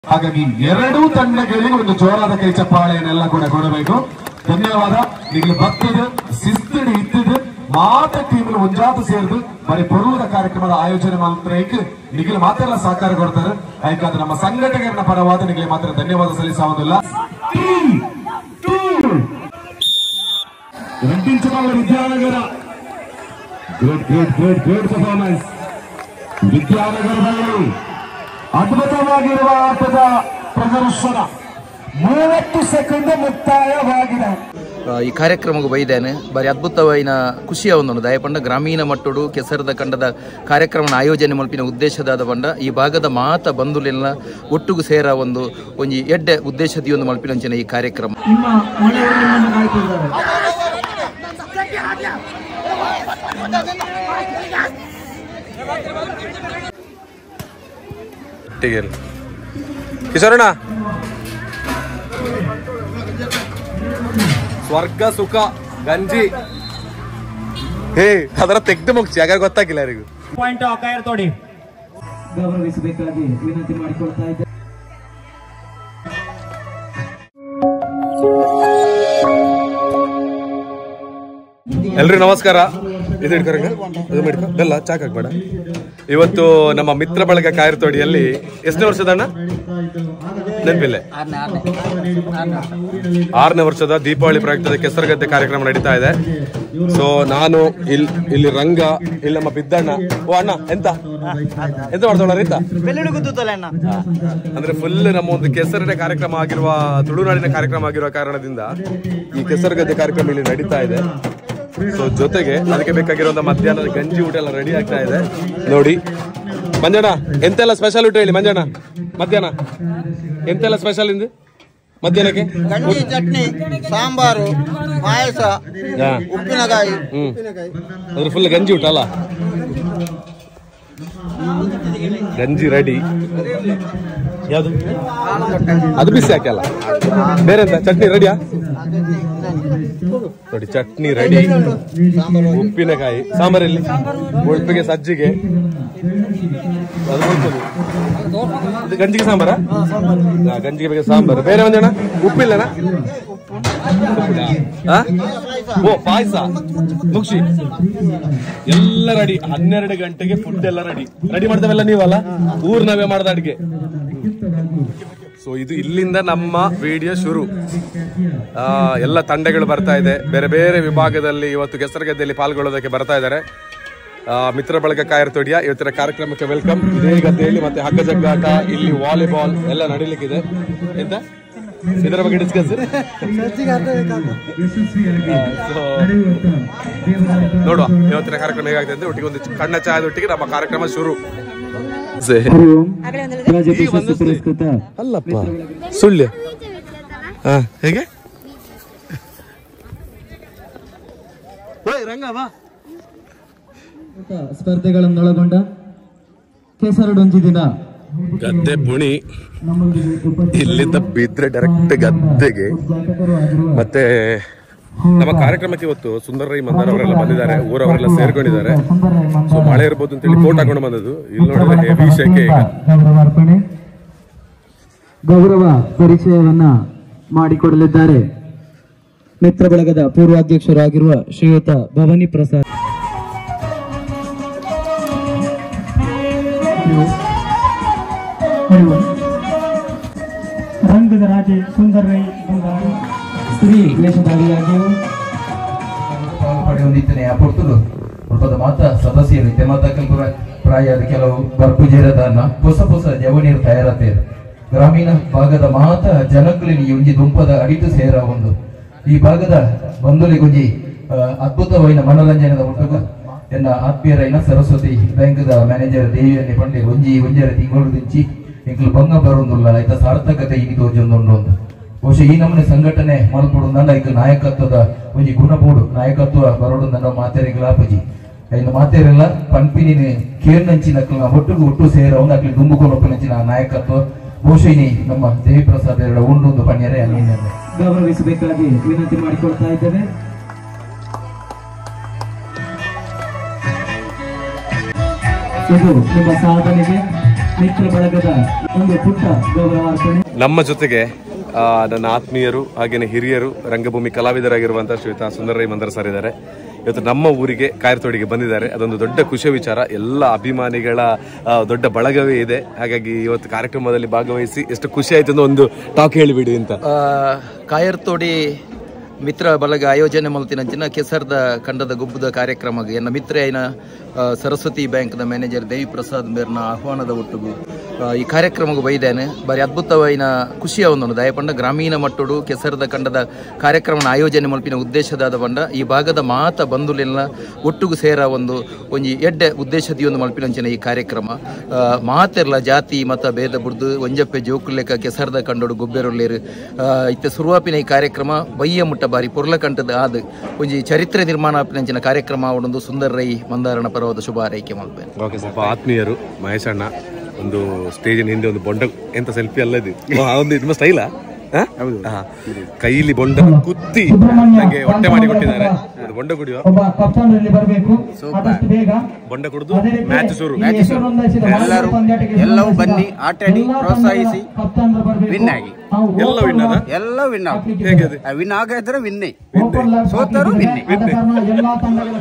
ಹಾಗಾಗಿ ಎರಡೂ ತಂಡಗಳಿಗೆ ಒಂದು ಜೋರಾದ ಕೈ ಚಪ್ಪಾಳೆಯನ್ನೆಲ್ಲ ಕೂಡ ಕೊಡಬೇಕು ಧನ್ಯವಾದ ಈಗಲೂ ಭಕ್ತದ ಶಿಸ್ತಡಿ ಇದ್ದದು ಮಾತ ಟೀಮ್ ಒಂಜಾತ ಸೇರಿದು ಬರೀ ಪೂರ್ವದ ಕಾರ್ಯಕ್ರಮದ ಆಯೋಜನೆ ಮಾತ್ರ ನಿಗಲು ಮಾತ್ರ ಸಹಕಾರ ಕೊಡ್ತಾರೆ ಯಾಕಂದ್ರೆ ನಮ್ಮ ಸಂಘಟಕರ ಪರವಾದ ನಿಗಲಿ ಮಾತ್ರ ಧನ್ಯವಾದ ಸಲ್ಲಿಸುವುದಿಲ್ಲ ರಂಟಿಂಚಬಲ್ಲ Vidyanagar great great great great performance ವಿದ್ಯಾನಗರದಲ್ಲಿ ಅದ್ಭುತವಾಗಿರುವ ಆಟದ ಪ್ರದರ್ಶನ ಮೂವತ್ತು ಸೆಕೆಂಡ್ ಮುಕ್ತಾಯವಾಗಿದೆ ಆ, ಈ ಕಾರ್ಯಕ್ರಮಕ್ಕೆ ಬೈದೇನೆ ಬಾರಿ ಅದ್ಭುತವಾಯಿನ ಖುಷಿಯ ಒಂದು ದಯಪಂಡ ಗ್ರಾಮೀಣ ಮಟ್ಟಡು ಕೆಸರದ ಕಂಡದ ಕಾರ್ಯಕ್ರಮ ಆಯೋಜನೆ ಮಲ್ಪಿನ ಉದ್ದೇಶದಾದ ಪಂಡ ಈ ಭಾಗದ ಮಾತ ಬಂಧುಲೆಲ್ಲ ಒಟ್ಟಿಗೆ ಸೇರ ಒಂದು ಒಂಜಿ ಎಡ್ಡೆ ಉದ್ದೇಶದಿ ಒಂದು ಮಲ್ಪಿನಂಚಿನ ಈ ಕಾರ್ಯಕ್ರಮ ನಿಮ್ಮ ಮನೆಯವರು ನಿಮ್ಮನ್ನು ಕಾಯ್ತಿದ್ದಾರೆ ಟಿಗೆಲ್ ಕಿಶೋರಣ್ಣ ಸ್ವರ್ಗ ಸುಖ ಗಂಜಿ ಹೇ ಅದರ ತೆಗ್ದು ಮುಗ್ಸಿ ಯಾರು ಗೊತ್ತಾಗಿಲ್ಲ ಯಾರಿಗೂ ಪಾಯಿಂಟ್ ಕಾಯರ್ ತೋಡಿ ಗೌರವಿಸಬೇಕಾಗಿ ವಿನಂತಿ ಮಾಡಿಕೊಳ್ತಾ ಇದ್ದೆ ಎಲ್ರಿಗೂ ನಮಸ್ಕಾರ ಇದು ಹಿಡ್ಕೊರಂಗ ಇದು ಹಿಡ್ಕೊ ಬೆಲ್ಲ ಚಾಕ್ ಹಾಕ್ಬೇಡ ಇವತ್ತು ನಮ್ಮ ಮಿತ್ರ ಬಳಗ ಕಾಯರ್ತೋಡಿಯಲ್ಲಿ ಎಷ್ಟನೇ ವರ್ಷದ ಅಣ್ಣ ನೆನಪಿಲ್ಲ ಆರನೇ ವರ್ಷದ ದೀಪಾವಳಿ ಪ್ರಯುಕ್ತದ ಕೆಸರಗದ್ದೆ ಕಾರ್ಯಕ್ರಮ ನಡೀತಾ ಇದೆ ಸೊ ನಾನು ಇಲ್ಲಿ ಇಲ್ಲಿ ರಂಗ ಇಲ್ಲಿ ನಮ್ಮ ಬಿದ್ದಣ್ಣ ಓ ಅಣ್ಣ ಎಂತ ಎಂತ ಮಾಡ್ತಾಳ ರೀತ ಅಂದ್ರೆ ಫುಲ್ ನಮ್ಮ ಒಂದು ಕೆಸರಿನ ಕಾರ್ಯಕ್ರಮ ಆಗಿರುವ ತುಳುನಾಡಿನ ಕಾರ್ಯಕ್ರಮ ಆಗಿರುವ ಕಾರಣದಿಂದ ಈ ಕೆಸರುಗದ್ದೆ ಕಾರ್ಯಕ್ರಮ ಇಲ್ಲಿ ನಡೀತಾ ಇದೆ ಸೊ ಜೊತೆಗೆ ಅದಕ್ಕೆ ಬೇಕಾಗಿರುವಂತ ಮಧ್ಯಾಹ್ನದ ಗಂಜಿ ಊಟ ಎಲ್ಲ ರೆಡಿ ಆಗ್ತಾ ಇದೆ ನೋಡಿ ಮಂಜಣ್ಣ ಎಂತೆಲ್ಲ ಸ್ಪೆಷಲ್ ಊಟ ಹೇಳಿ ಮಂಜಣ್ಣ ಮಧ್ಯಾಹ್ನ ಎಂತೆಲ್ಲ ಸ್ಪೆಷಲ್ ಇಂದು ಮಧ್ಯಾಹ್ನಕ್ಕೆ ಗಂಜಿ ಚಟ್ನಿ ಸಾಂಬಾರು ಪಾಯಸ ಹಾ. ಉಪ್ಪಿನಕಾಯಿ ಹ್ಮ್ ಅದ್ರ ಫುಲ್ ಗಂಜಿ ಊಟ ಅಲ್ಲ ಗಂಜಿ ರೆಡಿ ಯಾವುದು ಅದು ಬಿಸಿ ಹಾಕಲ್ಲ ಬೇರೆ ಎಂತ ಚಟ್ನಿ ರೆಡಿಯಾ ನೋಡಿ ಚಟ್ನಿ ರೆಡಿ ಉಪ್ಪಿನಕಾಯಿ ಸಾಂಬಾರಲ್ಲಿ ಉಳ್ಪಿಗೆ ಸಜ್ಜಿಗೆ ಅದು ಬರ್ತದೆ. ಇದು ಗಂಜಿಗೆ ಸಾಂಬಾರ ಗಂಜಿಗೆ ಬೇಕಾದ ಸಾಂಬಾರು ಬೇರೆ ಒಂದೇನ ಉಪ್ಪಿಲ್ಲನ ಉಪ್ಪಿಲ್ಲ? ಆ? ಓ ಪಾಯಸ ಮುಗ್ಸಿ ಎಲ್ಲ ರೆಡಿ ಹನ್ನೆರಡು ಗಂಟೆಗೆ ಫುಡ್ ಎಲ್ಲ ರೆಡಿ ರೆಡಿ ಮಾಡ್ತೇವೆಲ್ಲ ನೀವಲ್ಲ ಊರ್ ನಾವೇ ಮಾಡ್ದ ಅಡಿಗೆ ಸೊ ಇದು ಇಲ್ಲಿಂದ ನಮ್ಮ ವಿಡಿಯೋ ಶುರು ಆ, ಎಲ್ಲ ತಂಡಗಳು ಬರ್ತಾ ಇದೆ ಬೇರೆ ಬೇರೆ ವಿಭಾಗದಲ್ಲಿ ಇವತ್ತು ಕೆಸರಗದ್ದೆಯಲ್ಲಿ ಪಾಲ್ಗೊಳ್ಳೋದಕ್ಕೆ ಬರ್ತಾ ಇದ್ದಾರೆ ಆ, ಮಿತ್ರ ಬಳಗ ಕಾಯರ್ತೋಡಿಯ ಇವತ್ತಿನ ಕಾರ್ಯಕ್ರಮಕ್ಕೆ ವೆಲ್ಕಮ್ ಇದೇ ಗದ್ದೆಯಲ್ಲಿ ಮತ್ತೆ ಹಗ್ಗ ಜಗ್ಗಾಟ ಇಲ್ಲಿ ವಾಲಿಬಾಲ್ ಎಲ್ಲ ನಡೀಲಿಕ್ಕಿದೆ ಎಂತ ಇದರ ಬಗ್ಗೆ ಡಿಸ್ಕಸ್ ನೋಡುವ ಇವತ್ತಿನ ಕಾರ್ಯಕ್ರಮ ಹೇಗಾಗ್ತದೆ ಅಂತ ಒಟ್ಟಿಗೆ ಒಂದು ಕಣ್ಣ ಚಾಯದೊಟ್ಟಿಗೆ ನಮ್ಮ ಕಾರ್ಯಕ್ರಮ ಶುರು ರಾಜ್ಯ ಪುರಸ್ಕೃತ ಅಲ್ಲಪ್ಪ ಸುಳ್ಳು ಹಾ ಹೇಗೆ ಸ್ಪರ್ಧೆಗಳನ್ನೊಳಗೊಂಡ ಕೆಸರಡೊಂಜಿ ದಿನ ಗದ್ದೆ ಪುಣಿ ನಮ್ಮೊಂದಿಗೆ ಉಪಸ್ಥಿತರಿರುವ ಇಲ್ಲಿಂದ ಬಿದ್ರೆ ಡೈರೆಕ್ಟ್ ಗದ್ದೆಗೆ ಜಾತಕರು ಆಗಿರುವ ಮತ್ತೆ ನಮ್ಮ ಕಾರ್ಯಕ್ರಮಕ್ಕೆ ಇವತ್ತು ಸುಂದರ ರೈ ಮಂದಾರ್ ಅವರೆಲ್ಲ ಬಂದಿದ್ದಾರೆ ಊರವರೆಲ್ಲ ಸೇರ್ಕೊಂಡಿದ್ದಾರೆ ಸುಂದರ ಸೊ ಮಳೆ ಇರ್ಬೋದು ಅಂತೇಳಿ ಕೋಟ್ ಹಾಕೊಂಡು ಬಂದದ್ದು ಇಲ್ಲಿ ನೋಡಿದ್ರೆ ಹೆವಿ ಶೆಕೆ ಈಗ ಗೌರವ ಅರ್ಪಣೆ ಗೌರವ ಪರಿಚಯವನ್ನ ಮಾಡಿಕೊಡಲಿದ್ದಾರೆ ಮಿತ್ರ ಬಳಗದ ಪೂರ್ವಾಧ್ಯಕ್ಷರಾಗಿರುವ ಶ್ರೀಯುತ ಭವಾನಿ ಪ್ರಸಾದ್ ರಂಗದ ರಾಜೆ ಸುಂದರ ರೈ ಬಂಗಾರು ಸ್ತ್ರೀ ವೇಷಧಾರಿಯಾಗಿಯೂ ಪಡೆಯೊಂದಿತ್ತನೆ ಅಪೊರ್ತುಲು ಒಬ್ಬದ ಮಾತ ಸದಸ್ಯರು ತೆಮತ ಕಲ್ಪುರ ಪ್ರಾಯದ ಕೆಲವು ಬರ್ಪುಜೇರದನ್ನ ಹೊಸ ಹೊಸ ಜವನಿಯರು ತಯಾರತೇರು ಗ್ರಾಮೀಣ ಭಾಗದ ಮಾತ ಜನಕುಲಿನಿ ಒಂಜಿ ದುಂಪದ ಅಡಿತು ಸೇರ ಒಂದು ಈ ಭಾಗದ ಬಂಧುಲಿಗೊಂಜಿ ಆ, ಅದ್ಭುತವಾದ ಮನೋರಂಜನೆದ ಒಟ್ಟುಗ ಎನ್ನ ಆತ್ಮೀಯರೈನ ಸರಸ್ವತಿ ಬ್ಯಾಂಕ್ದ ಮ್ಯಾನೇಜರ್ ದೇವಿಯಲ್ಲಿ ಪಂಡೆ ಒಂಜಿ ಒಂಜರ ತಿಂಗಳು ದಿಂಚಿ ಎಂಕಲು ಭಂಗ ಬರೋದಿಲ್ಲ ಆಯ್ತ ಸಾರ್ಥಕತೆ ಇನಿ ತೋಜೊಂದುಂಡು ಒಂದು ಬಹುಶಃ ಈ ನಮೂನೆ ಸಂಘಟನೆ ಮಲ್ಪಡುಂದಂಡ ಈಗ ನಾಯಕತ್ವದ ಒಂಜಿ ಗುಣಬೋಡು ನಾಯಕತ್ವ ಬರೋಡು ನನ್ನ ಮಾತೆರೆ ಗ್ಲಾಪಜಿ ಐನು ಮಾತೆರೆಲ್ಲ ಪಂಪಿನಿ ಕೇರ್ನಂಚಿನ ಒಟ್ಟಿಗೆ ಒಟ್ಟು ಸೇರ ಒಂದು ಅಕ್ಲಿ ದುಂಬುಕೊಳಪ್ಪನಂಚಿನ ನಾಯಕತ್ವ ಬಹುಶಃ ಇನಿ ನಮ್ಮ ದೇವಿಪ್ರಸಾದ್ ಎರಡು ಉಂಡು ಪಣ್ಯರೆ ಅನ್ನೇನೆ ಗೌರವಿಸಬೇಕಾಗಿ ವಿನಂತಿ ಮಾಡಿಕೊಳ್ತಾ ಇದ್ದೇವೆ ಇದು ನಿಮ್ಮ ಸಾಧನೆಗೆ ಮಿತ್ರ ಬಳಗದ ಒಂದು ಪುಟ್ಟ ಗೌರವಾರ್ಪಣೆ ನಮ್ಮ ಜೊತೆಗೆ ಆ, ನನ್ನ ಆತ್ಮೀಯರು ಹಾಗೇನೆ ಹಿರಿಯರು ರಂಗಭೂಮಿ ಕಲಾವಿದರಾಗಿರುವಂತಹ ಶ್ರೀಯುತ ಸುಂದರ ರೈ ಮಂದರ್ ಸರ್ ಇದ್ದಾರೆ ಇವತ್ತು ನಮ್ಮ ಊರಿಗೆ ಕಾಯರ್ತೋಡಿಗೆ ಬಂದಿದ್ದಾರೆ ಅದೊಂದು ದೊಡ್ಡ ಖುಷಿಯ ವಿಚಾರ ಎಲ್ಲ ಅಭಿಮಾನಿಗಳ ಆ, ದೊಡ್ಡ ಬಳಗವೇ ಇದೆ ಹಾಗಾಗಿ ಇವತ್ತು ಕಾರ್ಯಕ್ರಮದಲ್ಲಿ ಭಾಗವಹಿಸಿ ಎಷ್ಟು ಖುಷಿ ಆಯ್ತು ಅಂತ ಒಂದು ಟಾಕ್ ಹೇಳಿಬಿಡಿ ಅಂತ ಆ, ಕಾಯರ್ತೋಡಿ ಮಿತ್ರ ಬಳಗ ಆಯೋಜನೆ ಮಲ್ತಿನಂಚಿನ ಕೆಸರ್ದ ಖಂಡದ ಗುಬ್ಬದ ಕಾರ್ಯಕ್ರಮಕ್ಕೆ ಎನ್ನ ಮಿತ್ರ ಐನ ಆ, ಸರಸ್ವತಿ ಬ್ಯಾಂಕ್ದ ಮ್ಯಾನೇಜರ್ ದೇವಿ ಪ್ರಸಾದ್ ಮೇರ್ನ ಆಹ್ವಾನದ ಒಟ್ಟಿಗೂ ಆ, ಈ ಕಾರ್ಯಕ್ರಮಕ್ಕೆ ಬೈದೇನೆ ಬಾರಿ ಅದ್ಭುತವಾಯಿನ ಖುಷಿಯ ಒಂದು ದಯಪಂಡ ಗ್ರಾಮೀಣ ಮಟ್ಟಡು ಕೆಸರದ ಖಂಡದ ಕಾರ್ಯಕ್ರಮನ ಆಯೋಜನೆ ಮಲ್ಪಿನ ಉದ್ದೇಶದಾದ ಬಂಡ ಈ ಭಾಗದ ಮಾತ ಬಂಧುಲೆಲ್ಲ ಒಟ್ಟಿಗೂ ಸೇರ ಒಂದು ಒಂಜಿ ಎಡ್ಡೆ ಉದ್ದೇಶದಿ ಒಂದು ಮಲ್ಪಿನಂಚಿನ ಈ ಕಾರ್ಯಕ್ರಮ ಆ, ಮಾತೆರ್ಲ ಜಾತಿ ಮತ ಭೇದ ಬುಡ್ದು ಒಂಜಪ್ಪೆ ಜೋಕುಲೆಕ ಕೆಸರದ ಕಂಡೋಡು ಗೊಬ್ಬೆರೊಲ್ಲೇರು ಇತ್ತೆ ಶುರುವಾಪಿನ ಈ ಕಾರ್ಯಕ್ರಮ ಬಯ್ಯ ಮುಟ್ಟ ಬಾರಿ ಪುರ್ಲಕಂಠದ ಆದ್ ಒಂಜಿ ಚರಿತ್ರೆ ನಿರ್ಮಾಣ ಆಪಿನಂಚಿನ ಕಾರ್ಯಕ್ರಮ ಅವಡೊಂದು ಸುಂದರ ರೈ ಮಂದಾರಣ ಪರ್ವದ ಶುಭ ಹಾರೈಕೆ ಮಾಡ್ಬೇಕು ಓಕೆ ಸ್ವಲ್ಪ ಆತ್ಮೀಯರು ಮಹೇಶ್ ಅಣ್ಣ ಒಂದು ಸ್ಟೇಜಿನ ಹಿಂದೆ ಒಂದು ಬೊಂಡ ಎಂತ ಸೆಲ್ಫಿ ಅಲ್ಲ ಇದು ಓ, ಆ ಒಂದು ನಿಮ್ಮ ಸ್ಟೈಲಾ ಕೈಲಿ ಬೊಂಡ ಕುತ್ತಿ ನಂಗೆ ಹೊಟ್ಟೆ ಮಾಡಿ ಕೊಟ್ಟಿದ್ದಾರೆ ಅದು ಬೊಂಡ ಕುಡಿಯೋ ಒಬ್ಬ ಕಪ್ತಾನ್ ಇಲ್ಲಿ ಬರಬೇಕು ಆದಷ್ಟು ಬೇಗ ಬೊಂಡ ಕುಡಿದು ಮ್ಯಾಚ್ ಶುರು ಎಲ್ಲರೂ ಎಲ್ಲವೂ ಬನ್ನಿ ಆಟಾಡಿ ಪ್ರೋತ್ಸಾಹಿಸಿ ವಿನ್ ಆಗಿ ಎಲ್ಲ win ಅದ? ಎಲ್ಲ ವಿನ್ ಹೇಗೆ ಅದು? ವಿನ್ ಆಗಿದ್ರೆ ವಿನ್ನೇ ಸೋತರು ವಿನ್ನೇ ಎಲ್ಲಾ ತಂಡಗಳ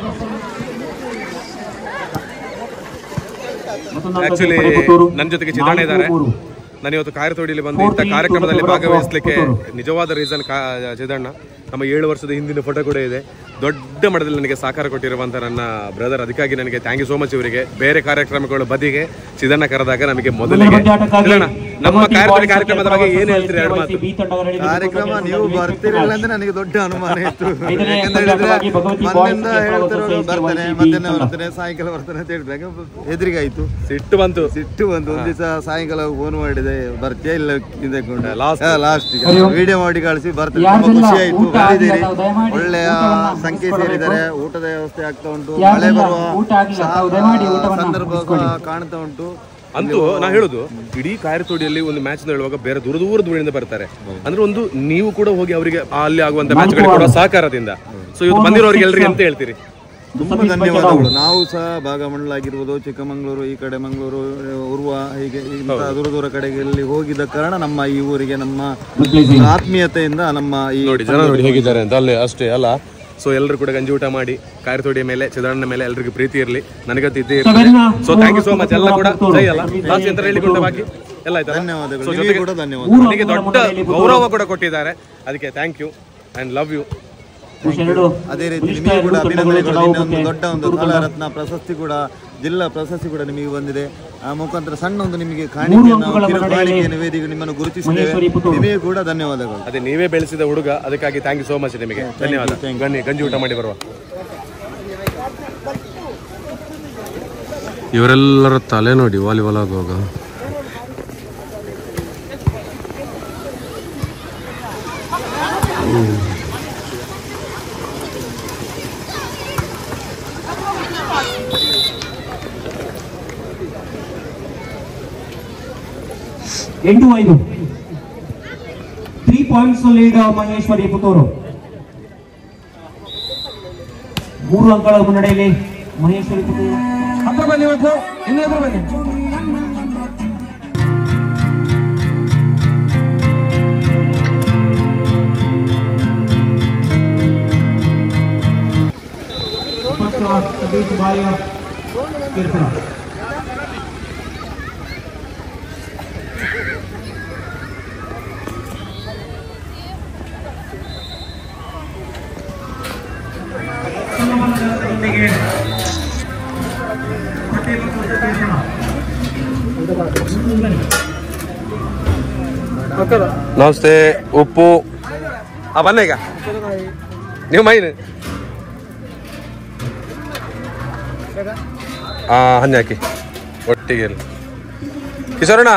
ಆಕ್ಚುಲಿ ನನ್ನ ಜೊತೆಗೆ ಚಿತ್ರಣ ಇದ್ದಾರೆ ನಾನು ಇವತ್ತು ಕಾರ್ಯತೋಡಿಲಿ ಬಂದು ಇಂಥ ಕಾರ್ಯಕ್ರಮದಲ್ಲಿ ಭಾಗವಹಿಸಲಿಕ್ಕೆ ನಿಜವಾದ ರೀಸನ್ ಚಿದಣ್ಣ ನಮ್ಮ ಏಳು ವರ್ಷದ ಹಿಂದಿನ ಫೋಟೋ ಕೂಡ ಇದೆ ದೊಡ್ಡ ಮಟ್ಟದಲ್ಲಿ ನನಗೆ ಸಹಕಾರ ಕೊಟ್ಟಿರುವಂತ ನನ್ನ ಬ್ರದರ್ ಅದಕ್ಕಾಗಿ ನನಗೆ ಥ್ಯಾಂಕ್ ಯು ಸೋ ಮಚ್ ಇವರಿಗೆ ಬೇರೆ ಕಾರ್ಯಕ್ರಮಗಳ ಬದಿಗೆ ಚಿದಣ್ಣ ಕರೆದಾಗ ನಮಗೆ ಮೊದಲಿಗೆ ಚಿದಣ್ಣ, ನಮ್ಮ ಕಾರ್ಯತೋಡಿ ಕಾರ್ಯಕ್ರಮದ ಬಗ್ಗೆ ಏನು ಹೇಳ್ತೀರಿ ಎರಡು ಮಾತು ಕಾರ್ಯಕ್ರಮ ನೀವು ಬರ್ತಿರಲಿಲ್ಲ ಅಂದ್ರೆ ನನಗೆ ದೊಡ್ಡ ಅನುಮಾನ ಇತ್ತು ಯಾಕಂತ ಹೇಳಿದ್ರೆ ಮೊನ್ನೆಯಿಂದ ಹೇಳ್ತಿರುವಾಗ ಬರ್ತೇನೆ ಮಧ್ಯಾಹ್ನ ಬರ್ತೇನೆ ಸಾಯಂಕಾಲ ಬರ್ತೇನೆ ಅಂತ ಹೇಳಿದಾಗ ಹೆದರಿಗೆ ಆಯ್ತು ಸಿಟ್ಟು ಬಂತು ಸಿಟ್ಟು ಬಂದು ಒಂದ್ ದಿವಸ ಸಾಯಂಕಾಲ ಫೋನ್ ಮಾಡಿದೆ ಬರ್ತೀಯಾ ಇಲ್ಲ ಹಿಂದೆಕೊಂಡು Last. ಲಾಸ್ಟ್ ವಿಡಿಯೋ ಮಾಡಿ ಕಳಿಸಿ ಬರ್ತೇನೆ ತುಂಬಾ ಖುಷಿ ಆಯ್ತು ಬಂದಿದ್ದೀರಿ ಒಳ್ಳೆಯ ಸಂಖ್ಯೆ ಸೇರಿದ್ದಾರೆ ಊಟದ ವ್ಯವಸ್ಥೆ ಆಗ್ತಾ ಉಂಟು ಮಳೆ ಬರುವ ಊಟ ಆಗಿಲ್ಲ, ತಾವು ದಯಮಾಡಿ ಊಟವನ್ನ ಸಂದರ್ಭ ಕಾಣ್ತಾ ಉಂಟು ಅಂತೂ ನಾ ಹೇಳುದು ಇಡೀ ಕಾರ್ಯತೋಡಿಯಲ್ಲಿ ಒಂದು ಮ್ಯಾಚ್ ಹೇಳುವಾಗ ಬೇರೆ ದೂರ ದೂರ ದೂರದಿಂದ ಬರ್ತಾರೆ ಅಂದ್ರೆ ಒಂದು ನೀವು ಕೂಡ ಹೋಗಿ ಅವರಿಗೆ ಅಲ್ಲಿ ಆಗುವಂತ ಮ್ಯಾಚ್ ಗಳಿಗೆ ಕೊಡುವ ಸಹಕಾರದಿಂದ ಸೊ ಇವತ್ತು ಬಂದಿರೋರಿಗೆ ಎಲ್ರಿಗೆ ಅಂತ ಹೇಳ್ತೀರಿ ತುಂಬಾ ಧನ್ಯವಾದಗಳು ನಾವು ಸಹ ಭಾಗಮಂಡಲ ಆಗಿರ್ಬೋದು ಚಿಕ್ಕಮಂಗ್ಳೂರು ಈ ಕಡೆ ಮಂಗಳೂರು ಉರ್ವ ಹೀಗೆ ಇಂಥ ದೂರ ದೂರ ಕಡೆಗಳಲ್ಲಿ ಹೋಗಿದ ಕಾರಣ ನಮ್ಮ ಈ ಊರಿಗೆ ನಮ್ಮ ಆತ್ಮೀಯತೆಯಿಂದ ನಮ್ಮ ಈ ನೋಡಿ ಜನ ನೋಡಿ ಹೇಗಿದ್ದಾರೆ ಅಂತ ಅಲ್ಲೇ ಅಷ್ಟೇ ಅಲ್ಲ ಸೊ ಎಲ್ಲರೂ ಕೂಡ ಗಂಜಿ ಊಟ ಮಾಡಿ ಕಾರ್ಯತೋಡಿಯ ಮೇಲೆ ಚಿದಾರಣ್ಣ ಮೇಲೆ ಎಲ್ಲರಿಗೂ ಪ್ರೀತಿ ಇರಲಿ ನನಗಂತೂ ಇದ್ದೇ ಇರ್ತದೆ so thank you so much ಎಲ್ಲ ಕೂಡ ಜೈ ಅಲ್ಲ ಲಾಸ್ಟ್ ಅಂತ ಹೇಳಿಕೊಂಡು ಬಾಕಿ ಎಲ್ಲ ಆಯ್ತಾ ಧನ್ಯವಾದಗಳು. So, ನಿಮಗೆ ಜೊತೆಗೆ ಕೂಡ ಧನ್ಯವಾದ ನನಗೆ ದೊಡ್ಡ ಗೌರವ ಕೂಡ ಕೊಟ್ಟಿದ್ದಾರೆ ಅದಕ್ಕೆ thank you and love you ಅದೇ ರೀತಿ ನಿಮಗೆ ಕೂಡ ಅಭಿನಂದನೆಗಳು ನಿನ್ನೆ ಒಂದು ದೊಡ್ಡ ಒಂದು ಕಲಾರತ್ನ ಪ್ರಶಸ್ತಿ ಕೂಡ ಜಿಲ್ಲಾ ಪ್ರಶಸ್ತಿ ಕೂಡ ನಿಮಗೆ ಬಂದಿದೆ ಆ ಮುಖಾಂತರ ಸಣ್ಣ ಒಂದು ನಿಮಗೆ ಕಾಣಿಕೆಯನ್ನು ಕಿರು ಕಾಣಿಕೆಯನ್ನು ವೇದಿಕೆ ನಿಮ್ಮನ್ನು ಗುರುತಿಸಿದ್ದೇವೆ ನಿಮಗೆ ಕೂಡ ಧನ್ಯವಾದಗಳು ಅದೇ ನೀವೇ ಬೆಳೆಸಿದ ಹುಡುಗ ಅದಕ್ಕಾಗಿ ಥ್ಯಾಂಕ್ ಯು ಸೋ ಮಚ್ ನಿಮಗೆ ಧನ್ಯವಾದ ಬನ್ನಿ ಗಂಜಿ ಊಟ ಮಾಡಿ ಬರುವ ಇವರೆಲ್ಲರ ತಲೆ ನೋಡಿ ವಾಲಿಬಾಲ್ ಆಗುವಾಗ ಎಂಟು ಐದು three points lead Maheshwari Puttur ಮೂರು ಅಂಕಗಳ ಮುನ್ನಡೆಯಲ್ಲಿ ಮಹೇಶ್ವರಿ ಪುತ್ತೂರು ಹತ್ರ ಬನ್ನಿ ಇವತ್ತು ಇನ್ನು ಎದುರು ಬನ್ನಿ ಸತೀಶ್ ಬಾಯ ಕಿರ್ಪುರ ನಮಸ್ತೆ ಉಪ್ಪು ಆ ಬನ್ನ ಈಗ ನೀವು ಮೈನ್ ಆ ಹಂಜಿ ಹಾಕಿ ಒಟ್ಟಿಗೆ ಎಲ್ಲ. ಕಿಶೋರಣ್ಣ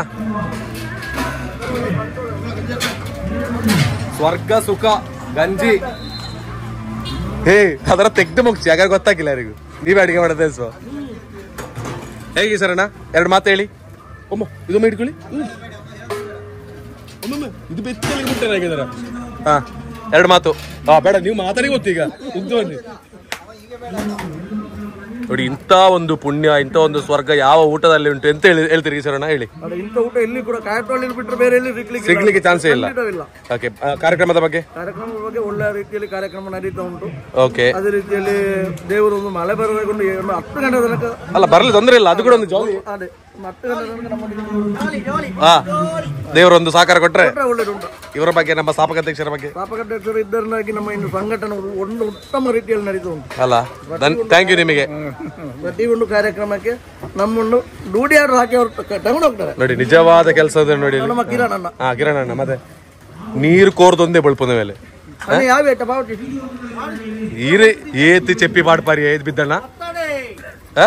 ಸ್ವರ್ಗ ಸುಖ ಗಂಜಿ ಹೇ ಅದರ ತೆಗ್ದು ಮುಗ್ಸಿ ಆಗ ಗೊತ್ತಾಗಿಲ್ಲ ಯಾರಿಗೂ ನೀವೇ ಅಡಿಗೆ ಮಾಡೋದೇ ಸೊ ಹೇಗೆ ಸರಣ್ಣ ಎರಡು ಮಾತು ಹೇಳಿ ಒಮ್ಮ ಇದೊಮ್ಮೆ ಇಟ್ಕೊಳ್ಳಿ ಒಮ್ಮೊಮ್ಮೆ ಇದು ಬೆಚ್ಚಲಿಗೆ ಮುಟ್ಟನಾಗಿದಾರ ಹಾ ಎರಡು ಮಾತು ಹಾ ಬೇಡ ನೀವು ಮಾತಾಡಿ ಗೊತ್ತೀಗ ಉದ್ದು ಬನ್ನಿ ನೋಡಿ ಇಂಥ ಒಂದು ಪುಣ್ಯ ಇಂಥ ಒಂದು ಸ್ವರ್ಗ ಯಾವ ಊಟದಲ್ಲಿ ಉಂಟು ಅಂತ ಹೇಳಿ ಹೇಳ್ತೀರಿ ಈಶ್ವರಣ್ಣ ಹೇಳಿ ಅದು ಇಂಥ ಊಟ ಎಲ್ಲಿ ಕೂಡ ಕಾಯಟೊಳ್ಳಿ ಬಿಟ್ಟರೆ ಬೇರೆ ಎಲ್ಲಿ ಸಿಗ್ಲಿಕ್ಕೆ ಸಿಗ್ಲಿಕ್ಕೆ ಚಾನ್ಸೇ ಇಲ್ಲ ಖಂಡಿತವಿಲ್ಲ. ಓಕೆ ಕಾರ್ಯಕ್ರಮದ ಬಗ್ಗೆ ಕಾರ್ಯಕ್ರಮದ ಬಗ್ಗೆ ಒಳ್ಳೆಯ ರೀತಿಯಲ್ಲಿ ಕಾರ್ಯಕ್ರಮ ನಡೀತಾ ಉಂಟು ಓಕೆ ಅದೇ ರೀತಿಯಲ್ಲಿ ದೇವರು ಒಂದು ಮಳೆ ಬರಬೇಕು ಒಂದು ಒಂದು ಹತ್ತು ಗಂಟೆ ತನಕ ಅಲ್ಲ ಬರಲಿ ತೊಂದರೆ ಇಲ್ಲ ಅದು ಕೂಡ ಒಂದು ಜಾಲಿ ಅದೇ ಒಂದು ಹತ್ತು ಗಂಟೆ ತನಕ ನಮ್ಮ ಹಾ ದೇವರೊಂದು ಸಹಕಾರ ಕೊಟ್ರೆ ಒಳ್ಳೆದುಂಟು ಇವರ ಬಗ್ಗೆ ನಮ್ಮ ಸ್ಥಾಪಕಾಧ್ಯಕ್ಷರ ಬಗ್ಗೆ ಸ್ಥಾಪಕಾಧ್ಯಕ್ಷರು ಇದರಿಂದಾಗಿ ನಮ್ಮ ಇನ್ನು ಸಂಘಟನೆ ಒಂದು ಉತ್ತಮ ರೀತಿಯಲ್ಲಿ ನಡೀತಾ ಉಂಟು ಅಲ್ಲ ಥ್ಯಾಂಕ್ ಯು ನಿಮಗೆ ಪ್ರತಿಯೊಂದು ಕಾರ್ಯಕ್ರಮಕ್ಕೆ ನಮ್ಮನ್ನು ಡೂಡಿಯಾರು ಹಾಕಿ ಅವರು ತಗೊಂಡು ಹೋಗ್ತಾರೆ ನೋಡಿ ನಿಜವಾದ ಕೆಲಸದ ನೋಡಿ ಇಲ್ಲಿ. ನಮ್ಮ ಕಿರಣ್ ಅಣ್ಣ ಹಾ ಕಿರಣ್ ಅಣ್ಣ ಮತ್ತೆ ನೀರು ಕೋರ್ದೊಂದೇ ಬಳ್ಪದ ಮೇಲೆ ಅಣ್ಣ ಯಾವ ಏಟ ಪಾವತಿ ಈರೆ ಏತಿ ಚೆಪ್ಪಿ ಮಾಡ್ಪಾರಿ ಏದ್ ಬಿದ್ದಣ್ಣ ಆ?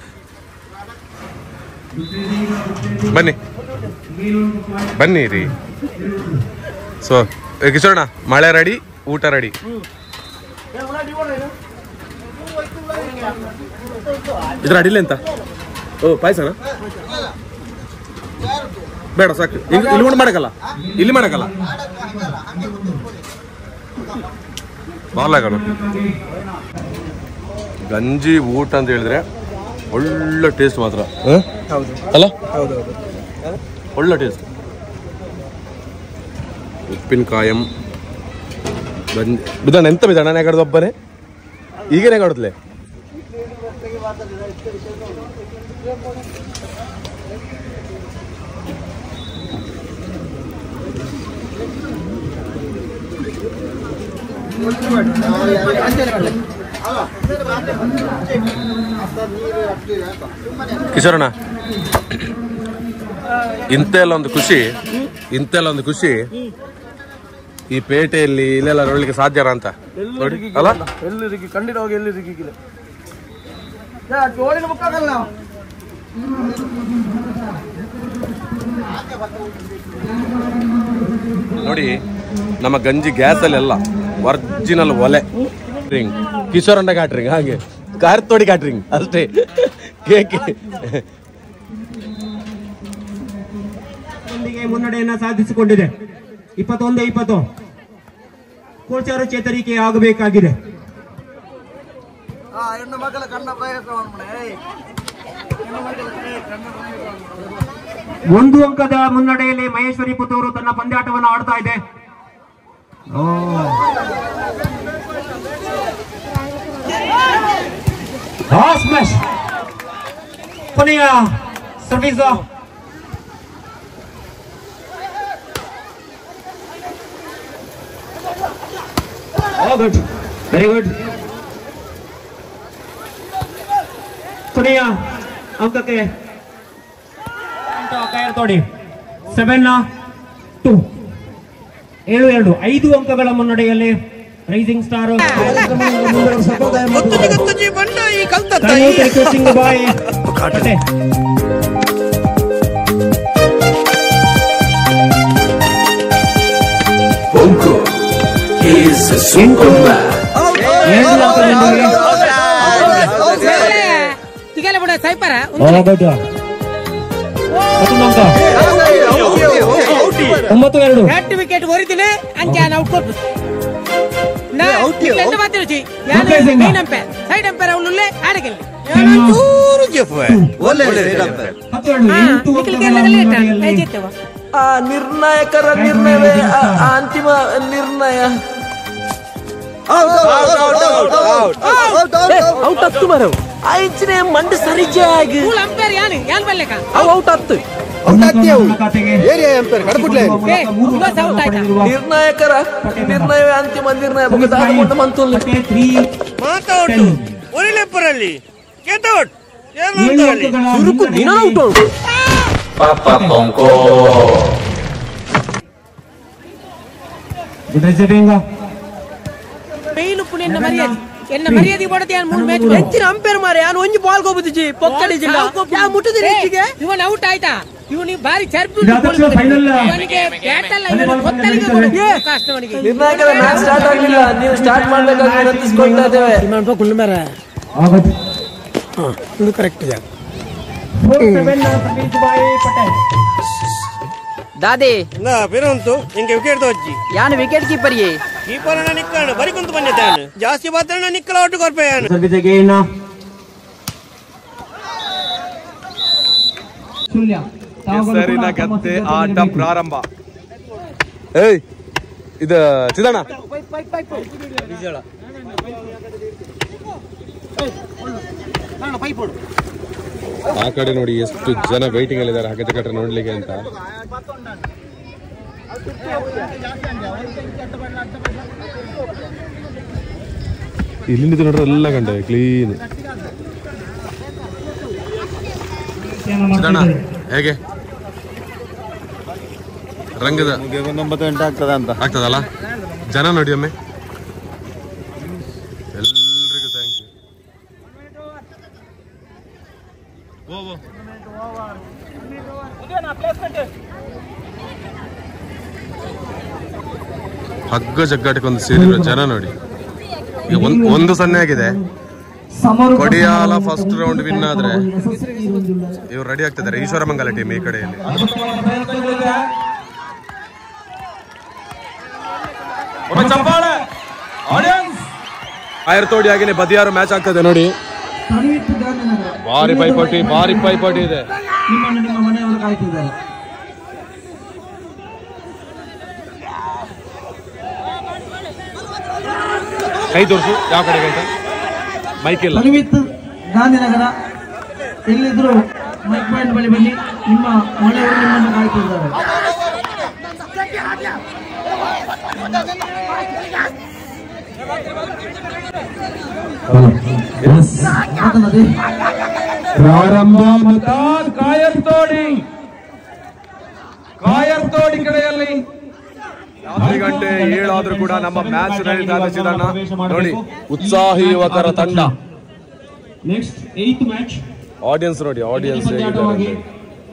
ಬನ್ನಿ ಬನ್ನಿ ರೀ ಸೊ ಕಿಶೋರಣ್ಣ ಮಳೆ ರೆಡಿ ಊಟ ರೆಡಿ ಇದ್ರ ಅಡಿಲ್ಲ ಎಂತ ಓ ಪಾಯಸನ ಬೇಡ ಸಾಕು ಇಲ್ಲಿ ಇಲ್ಲಿ ಉಂಟು ಮಾಡಕ್ಕಲ್ಲ ಇಲ್ಲಿ ಮಾಡಕ್ಕಲ್ಲ ಬಾರ್ಲಾಗಣ ಗಂಜಿ ಊಟ ಅಂತ ಹೇಳಿದ್ರೆ ಒಳ್ಳೆ ಟೇಸ್ಟ್ ಮಾತ್ರ ಹ? ಅಲ್ಲ ಒಳ್ಳೆ ಟೇಸ್ಟ್ ಉಪ್ಪಿನಕಾಯಂ ಗಂಜಿ ಬಿದ್ದಣ್ಣ ಎಂತ ಬಿದ್ದಣ್ಣ ನೆಗಡ್ದು ಒಬ್ಬನೇ ಈಗ ನೆಗಡುತ್ತಲೇ ಕಿಶೋರಣ್ಣ ಇಂತೆಲ್ಲ ಒಂದು ಖುಷಿ ಇಂತೆಲ್ಲ ಒಂದು ಖುಷಿ ಈ ಪೇಟೆಯಲ್ಲಿ ಇಲ್ಲೆಲ್ಲ ನೋಡ್ಲಿಕ್ಕೆ ಸಾಧ್ಯನಾ ಅಂತ ನೋಡಿ ಅಲ್ಲ ಎಲ್ಲರಿಗೆ ಖಂಡಿತವಾಗಿ ಎಲ್ಲಿ ಸಿಕ್ಕಿಲ್ಲ ಜೋಳಿನ ಮುಕ್ಕಾಗಲ್ಲ ನಾವು ನೋಡಿ ನಮ್ಮ ಗಂಜಿ ಗ್ಯಾಸ್ ಅಲ್ಲೆಲ್ಲ ಒರಿಜಿನಲ್ ಒಲೆ ಕ್ಯಾಟ್ರಿಂಗ್ ಕಿಶೋರಣ್ಣ ಕ್ಯಾಟ್ರಿಂಗ್ ಹಾಗೆ ಕಾರ್ತೋಡಿ ಕ್ಯಾಟ್ರಿಂಗ್ ಅಷ್ಟೇ ಕೇಕ್ ಒಂದಿಗೆ ಮುನ್ನಡೆಯನ್ನ ಸಾಧಿಸಿಕೊಂಡಿದೆ ಇಪ್ಪತ್ತೊಂದು ಇಪ್ಪತ್ತು ಕೋಚಾರ ಚೇತರಿಕೆ ಆಗಬೇಕಾಗಿದೆ ಆ ಹೆಣ್ಣು ಮಕ್ಕಳ ಕಣ್ಣ ಪ್ರಯತ್ನ ಮಾಡ್ಬಿಡೆ ಒಂದು ಅಂಕದ ಮುನ್ನಡೆಯಲ್ಲಿ ಮಹೇಶ್ವರಿ ಪುತ್ತೂರು ತನ್ನ ಪಂದ್ಯಾಟವನ್ನು ಆಡ್ತಾ ಇದೆ ಓ. ಆ ಸ್ಮ್ಯಾಶ್ ಕೊನೆಯ ಸರ್ವಿಸ್ ಗುಡ್ ವೆರಿ ಗುಡ್ ಕೊನೆಯ ಅಂಕಕ್ಕೆ ತೋಡಿ ಸೆವೆನ್ ಟು ಏಳು ಎರಡು ಐದು ಅಂಕಗಳ ಮುನ್ನಡೆಯಲ್ಲಿ ರೈಸಿಂಗ್ ಸ್ಟಾರ್ ರಿಕ್ವೆಸ್ಟಿಂಗ್ ಬಾಯ್ ಎಂಟು ಎರಡು ಅಂಕದ ಮುನ್ನಡೆ. ತಿಗಲ ಬಿಡ ಸೈಪರ Oh, good. ಮತ್ತೊಂದು ಅಂಕ ಒಂಬತ್ತು ಎರಡು ಹೆಡ್ ವಿಕೆಟ್ ಹೊರಿತೀನಿ ಅಂಕೆ ಔಟ್ ಕೊಟ್ಟು ನಾ ಎಂತ ಮಾತಿರುಚಿ Okay, Singa. Main umpire side umpire ಅವಳು ಆಡಗಿಲ್ಲ ಹತ್ತೆರಡು ಎಂಟು ಅಂಕಗಳ ಮುನ್ನಡೆಯಲ್ಲಿ ಆ ನಿರ್ಣಾಯಕರ ನಿರ್ಣಯವೇ ಆ- ಆ ಅಂತಿಮ ನಿರ್ಣಯ ಔಟ್ ಹತ್ತು ಬರವು ಆಯ್ಚಿನ ಮಂಡ ಸರಿಜಾಗಿ ಅಂಪೈರ್ ಯಾನು ಯಾನ್ ಬರ್ಲಿಕ್ಕ ಅವು ಔಟ್ ಹತ್ತು ಖಾತೆಗೆ ನಿರ್ಣಾಯಕರ ನಿರ್ಣಯವೇ ಅಂತಿಮ ನಿರ್ಣಯ ದಾದಗೊಂಡ ಮಂತುಲ್ಲೆ ಮಾತಾಡು ಒರಿಲೆಪ್ಪರಲ್ಲಿ ಗೆಟ್ ಔಟ್ ಸುರುಕು ದಿನ ಔಟ್ ಮೇಯ್ನು ಪುಣ ಎನ್ನ ಮರ್ಯಾದೆ ಎನ್ನ ಮರ್ಯಾದೆ ಬಡದೆ ಯಾನ್ ಮೂರು ಮ್ಯಾಚ್ ಹೆಚ್ಚಿನ ಅಂಪೇರ್ ಮಾರೆ ನಾನು ಒಂಜಿ ಬಾಲ್ ಗೋಬುದಿಜಿ ಪೊಕ್ಕಡಿ ಜಿಲ್ಲ ಯಾ ಮುಟ್ಟುದಿ ಹೆಚ್ಚಿಗೆ ಇವನ್ ಔಟ್ ಆಯ್ತಾ ಇವನಿ ಬಾರಿ ಚರ್ಪು ಇದು ಅದಕ್ಷ final. ಇವನಿಗೆ ಬ್ಯಾಟ್ ಅಲ್ಲ ಇವನಿಗೆ ಕೊತ್ತಲಿಗೆ ಕೊಡು. ಕಷ್ಟ ಅವನಿಗೆ ನಿರ್ಣಾಯಕರ ಮ್ಯಾಚ್ ಸ್ಟಾರ್ಟ್ ಆಗಲಿಲ್ಲ ನೀವು ಸ್ಟಾರ್ಟ್ ಮಾಡ್ಬೇಕಾಗಿ ವಿನಂತಿಸ್ಕೊಳ್ತಾ ಇದ್ದೇವೆ ಕುಳ್ಳುಮರ ಆಗದು ಇದು ಕರೆಕ್ಟ್ ಜಾಗ ದಾದಿ ನಾ ಬಿರಂತು ಇಂಗೆ ವಿಕೆಟ್ ತೋಜಿ ಯಾನು ವಿಕೆಟ್ ಕೀಪರ್ ಯೇ ಕೀಪರ್ ನಿಕ್ಕಾನು ಬರಿ ಕುಂತು ಬಂದಿದ್ದಾನು ಜಾಸ್ತಿ ಮಾತ್ರ ನಿಕ್ಕಲ ಒಟ್ಟು ಕೊರ್ಪೆಯಾನು ಸರ್ವಿಸ್ ಅಗೇನ್ ಸುಳ್ಯ ತಾವುಗಳು ಕೂಡ ಹೆಸರಿನ ತಮ್ಮ ಗದ್ದೆ ಸಿದ್ಧತೆ ಆಟ ಇರಬೇಕು. ಪ್ರಾರಂಭ ಏಯ್ ಇದು ಚಿದಣ ಆ ಕಡೆ ನೋಡಿ ಎಷ್ಟು ಜನ ವೈಟಿಂಗ್ ಅಲ್ಲಿ ಇದ್ದಾರೆ ಹಗಜ ಕಟ್ರೆ ನೋಡ್ಲಿಕ್ಕೆ ಅಂತ ಇಲ್ಲಿ ನಿಂತು ನೋಡ್ರೆ ಎಲ್ಲ ಕಂಡ ಕ್ಲೀನ್ ಚಿದಣ ಹೇಗೆ ರಂಗದ ಒಂದು ಒಂಬತ್ತು ಗಂಟೆ ಆಗ್ತದ ಅಂತ ಆಗ್ತದಲ್ಲ ಜನ ನೋಡಿ ಒಮ್ಮೆ ಎಲ್ರಿಗೂ ಥ್ಯಾಂಕ್ ಯು ಹಗ್ಗ ಜಗ್ಗಾಟಕ್ಕೆ ಒಂದು ಸೇರಿರೋ ಜನ ನೋಡಿ ಈಗ ಒಂದ್- ಒಂದು ಸೊನ್ನೆ ಆಗಿದೆ ಸಮರು ಕೊಡಿಯಾಲ ಫಸ್ಟ್ ರೌಂಡ್ ವಿನ್ ಆದ್ರೆ ಯಶಸ್ವಿ ಇರುವುದಿಲ್ಲ. ಇವ್ರು ರೆಡಿ ಆಗ್ತಿದ್ದಾರೆ ಈಶ್ವರಮಂಗಲ ಟೀಮ್ ಈ ಕಡೆಯಲ್ಲಿ ಆಯರ್ ತೋಡಿ ಆಗಿನೇ ಬದಿಯಾರು ಮ್ಯಾಚ್ ಆಗ್ತದೆ ನೋಡಿ ತಣಿಯಿಟ್ಟು ಗಾಂಧಿನಗರ. ಭಾರಿ ಪೈಪೋಟಿ ಭಾರಿ ಪೈಪೋಟಿ ಇದೆ ನಿಮ್ಮನ್ನು ನಿಮ್ಮ ಮನೆಯವರು ಕಾಯ್ತಿದ್ದಾರೆ ಕೈ ತೋರಿಸು ಯಾವ ಕಡೆಗೆ ಅಂತ ಮೈಕ್ ಇಲ್ಲ ತಣಿವಿತ್ತು ಗಾಂಧಿನಗರ ಎಲ್ಲಿದ್ರು ಮೈಕ್ ಪಾಯಿಂಟ್ ಬಳಿ ಬನ್ನಿ ನಿಮ್ಮ ಮನೆಯವರು ನಿಮ್ಮನ್ನು ಕಾಯ್ತಿದ್ದಾರೆ ಮಾತನಾಡಿ. ಪ್ರಾರಂಭ ಮತ ಕಾಯರ್ ತೋಡಿ ಕಾಯರ್ ತೋಡಿ ಕಡೆಯಲ್ಲಿ ರಾತ್ರಿ ಗಂಟೆ ಏಳಾದ್ರೂ ಕೂಡ ನಮ್ಮ ಮ್ಯಾಚ್ ನಡೀತಾ ಇದೆ ಚಿದಣ್ಣ ನೋಡಿ ಉತ್ಸಾಹಿ ಯುವಕರ ತಂಡ ನೆಕ್ಸ್ಟ್ ಏತ್ ಮ್ಯಾಚ್ ಆಡಿಯನ್ಸ್ ನೋಡಿ ಆಡಿಯನ್ಸ್ ಹೇಗಿದ್ದಾರೆ ಅಂತ.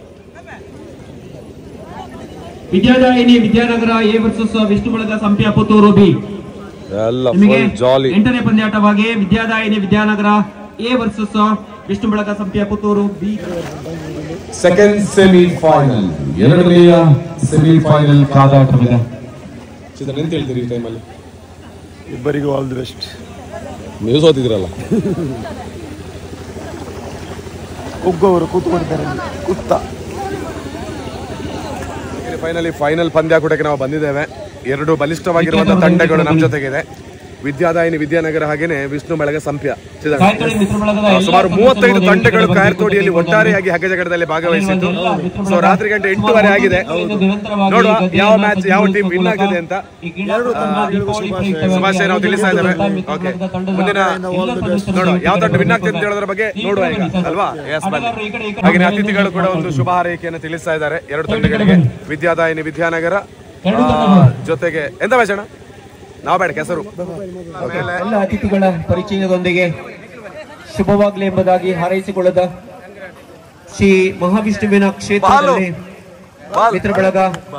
Vidyadayini Vidyanagar A versus Vishnu Balaga Sampya Puttur B ಎಲ್ಲ ನಿಮಗೆ ಫುಲ್ ಜಾಲಿ ಎಂಟನೇ ಪಂದ್ಯಾಟವಾಗಿ Vidyadayini Vidyanagar A versus Vishnu Balaga Sampya Puttur B second semifinal ಎರಡನೆಯ ಸೆಮಿಫೈನಲ್ ಕಾದಾಟವಿದೆ ಚಿದಣ್ಣ ಎಂತ ಹೇಳ್ತೀರಿ ಈ ಟೈಮಲ್ಲಿ ಇಬ್ಬರಿಗೂ ಆಲ್ ದಿ ಬೆಸ್ಟ್ ನೀವು ಸೋತಿದ್ರಲ್ಲ ಒಗ್ಗವರು ಕೂತ್ಕೊಂಡಿದ್ದಾರೆ ಕುತ್ತ ಫೈನಲಿ ಫೈನಲ್ ಪಂದ್ಯಾಕೂಟಕ್ಕೆ ನಾವು ಬಂದಿದ್ದೇವೆ ಎರಡು ಬಲಿಷ್ಠವಾಗಿರುವಂತಹ ತಂಡಗಳು ನಮ್ಮ ಜೊತೆಗಿದೆ ವಿದ್ಯಾದಾಯಿನಿ ವಿದ್ಯಾನಗರ ಹಾಗೇನೆ ವಿಷ್ಣು ಬೆಳಗ ಸಂಪ್ಯ ಚಿದಣ್ಣ. ಕಾಯ್ಕಳಿ ಮಿತ್ರ ಬಳಗದ ಆ, ಎಲ್ಲ ಸುಮಾರು ಮೂವತ್ತೈದು ಸದಸ್ಯರು ತಂಡಗಳು ಬಂದು ಕಾಯರ್ತೋಡಿಯಲ್ಲಿ ಬಂದು ಒಟ್ಟಾರೆಯಾಗಿ ಹಗ್ಗಜಗಡದಲ್ಲಿ ಭಾಗವಹಿಸಿತ್ತು ಎಲ್ಲ ಮಿತ್ರ ಸೊ ಬಳಗ ರಾತ್ರಿ ಗಂಟೆ ಎಂಟೂವರೆ ಆಗಿದೆ ಇದು ನಿರಂತರವಾಗಿ ನೋಡುವ ಗದ್ದೆಯನ್ನ ಯಾವ ಮ್ಯಾಚ್ ಯಾವ ಟೀಮ್ ವಿನ್ ಮೂಲಕ ಆಗ್ತದೆ ಅಂತ ಈ ಕ್ರೀಡಾಕೂಟ ದೀಪಾವಳಿ ಪ್ರಯುಕ್ತವಾಗಿ ಶುಭಾಶಯ ನಾವು ತಿಳಿಸ್ತಾ ಇದ್ದೇವೆ ಮಿತ್ರ ಓಕೆ ಬಳಗದ ತಂಡದ ಮುಂದಿನ ಎಲ್ಲ ಸದಸ್ಯರು ನೋಡುವ ಯಾವ ತಂಡ ವಿನ್ ಆಗ್ತದೆ ಅಂತ ಇದ್ದಾರೆ. ಹೇಳೋದ್ರ ಬಗ್ಗೆ ಈ ನೋಡುವ ಕಡೆ ಈಗ ಬನ್ನಿ ಸರ್. ಅಲ್ವಾ ಎಸ್ ಬನ್ನಿ ಆಟಗಾರರು ಈ ಕಡೆ, ಈ ಕಡೆ ಹಾಗೆ ಬನ್ನಿ. ಅತಿಥಿಗಳು ಕೂಡ ಒಂದು ಶುಭ ಹಾರೈಕೆಯನ್ನು ತಿಳಿಸ್ತಾ ಇದ್ದಾರೆ ಎರಡು ತಂಡಗಳಿಗೆ ವಿದ್ಯಾದಾಯಿನಿ ವಿದ್ಯಾನಗರ ಎರಡು ಆ, ತಂಡಗಳು. ಜೊತೆಗೆ ಎಂತ ಮ್ಯಾಚ್ ಅಣ್ಣ ನಾವು ಬೇಡ ಕೆಸರು ಆಮೇಲೆ ಎಲ್ಲ ಅತಿಥಿಗಳ ಪರಿಚಯದೊಂದಿಗೆ ಶುಭವಾಗಲಿ ಎಂಬುದಾಗಿ ಹಾರೈಸಿಕೊಳ್ಳದ ಶ್ರೀ ಮಹಾವಿಷ್ಣುವಿನ ಕ್ಷೇತ್ರದಲ್ಲಿ ಮಿತ್ರ ಬಳಗ